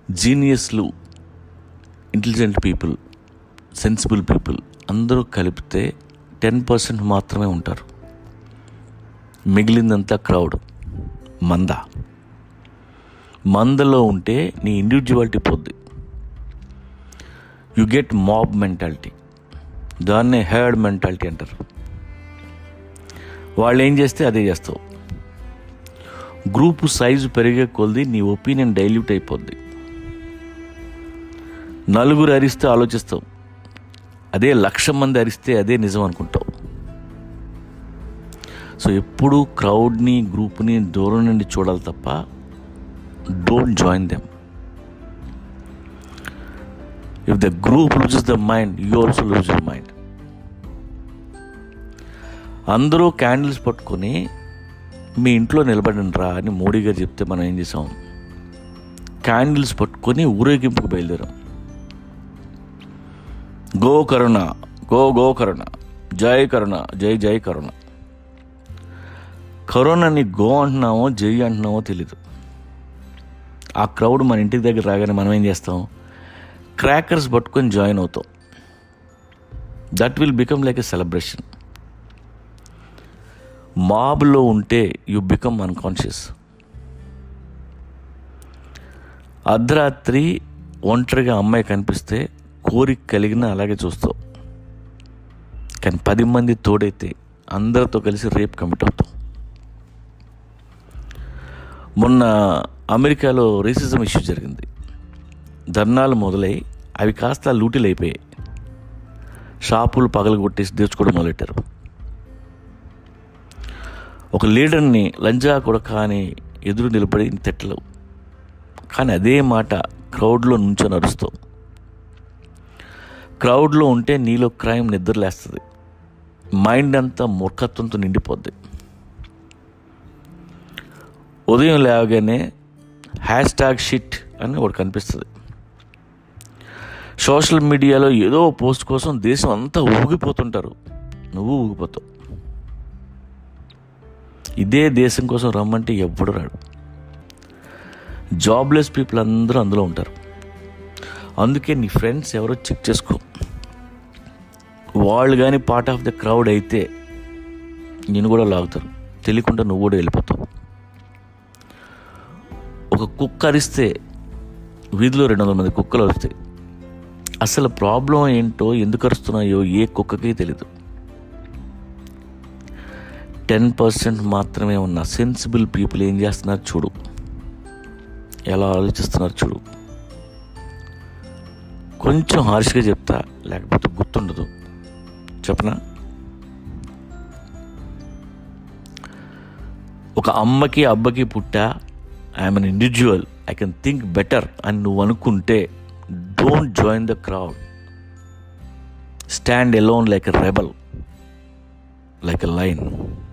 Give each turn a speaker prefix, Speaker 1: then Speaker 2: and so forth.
Speaker 1: జీనియస్లు intelligent people sensible people అందరూ కలిపితే ten percent మాత్రమే ఉంటారు మిగిలిందంతా క్రౌడ్ మంద మందలో ఉంటే నీ ఇండివిజువాలిటీ పోద్ది యు గెట్ మాబ్ మెంటాలిటీ దాన్నే హెర్డ్ మెంటాలిటీ అంటారు వాళ్ళు ఏం చేస్తే అదే చేస్తావు గ్రూపు సైజు పెరిగే కొలది నీ ఒపీనియన్ డైల్యూట్ అయిపోద్ది నలుగురు అరిస్తే ఆలోచిస్తావు అదే లక్ష మంది అరిస్తే అదే నిజం అనుకుంటావు సో ఎప్పుడూ క్రౌడ్ని గ్రూప్ని దూరం నుండి చూడాలి తప్ప don't join them if the group loses the mind you also lose your mind అందరూ క్యాండిల్స్ పట్టుకొని మీ ఇంట్లో నిలబడండి రా అని మోడీ గారు చెప్తే మనం ఏం చేసాం క్యాండిల్స్ పట్టుకొని ఊరేగింపుకు బయలుదేరాం go Karuna go go Karuna జై కరుణ జై జై కరుణ కరోనాని గో అంటున్నామో జై అంటున్నామో తెలీదు ఆ క్రౌడ్ మన ఇంటికి దగ్గర రాగానే మనం ఏం చేస్తాం క్రాకర్స్ పట్టుకొని జాయిన్ అవుతాం that will become like a celebration మాబ్లో ఉంటే యు బికమ్ అన్కాన్షియస్ అర్ధరాత్రి ఒంటరిగా అమ్మాయి కనిపిస్తే కోరిక కలిగిన అలాగే చూస్తావు కానీ పది మంది తోడైతే అందరితో కలిసి రేప్ కమిట్ అవుతాం మొన్న అమెరికాలో రేసిజం ఇష్యూ జరిగింది ధర్నాలు మొదలై అవి కాస్త లూటీలు అయిపోయాయి షాపులు పగలగొట్టేసి తెచ్చుకోవడం మొదలెట్టారు ఒక లీడర్ని లంజా కొడక అని ఎదురు నిలబడి తిట్టలేవు కానీ అదే మాట క్రౌడ్లో నుంచొని అరుస్తావు క్రౌడ్లో ఉంటే నీలో క్రైమ్ నిద్రలేస్తుంది మైండ్ అంతా మూర్ఖత్వంతో నిండిపోద్ది ఉదయం లేవగానే హ్యాష్ ట్యాగ్ షిట్ అని ఒకటి కనిపిస్తుంది సోషల్ మీడియాలో ఏదో పోస్ట్ కోసం దేశం అంతా ఊగిపోతుంటారు నువ్వు ఊగిపోతావు ఇదే దేశం కోసం రమ్మంటే ఎవ్వడు రాడు జాబ్లెస్ పీపుల్ అందరూ అందులో ఉంటారు అందుకే నీ ఫ్రెండ్స్ ఎవరో చెక్ చేసుకో వాళ్ళు కానీ పార్ట్ ఆఫ్ ద క్రౌడ్ అయితే నేను కూడా లాగుతారు తెలియకుండా నువ్వు కూడా వెళ్ళిపోతావు ఒక కుక్క అరిస్తే వీధిలో రెండు వందల మంది కుక్కలు వస్తాయి అసలు ప్రాబ్లం ఏంటో ఎందుకు అరుస్తున్నాయో ఏ కుక్కకి తెలీదు టెన్ పర్సెంట్ మాత్రమే ఉన్న సెన్సిబుల్ పీపుల్ ఏం చేస్తున్నారు చూడు ఎలా ఆలోచిస్తున్నారు చూడు కొంచెం హార్ష్గా చెప్తా లేకపోతే గుర్తుండదు చెప్పనా ఒక అమ్మకి అబ్బకి పుట్టా I'm an individual I can think better అని నువ్వు అనుకుంటే don't join the crowd stand alone like a rebel like a line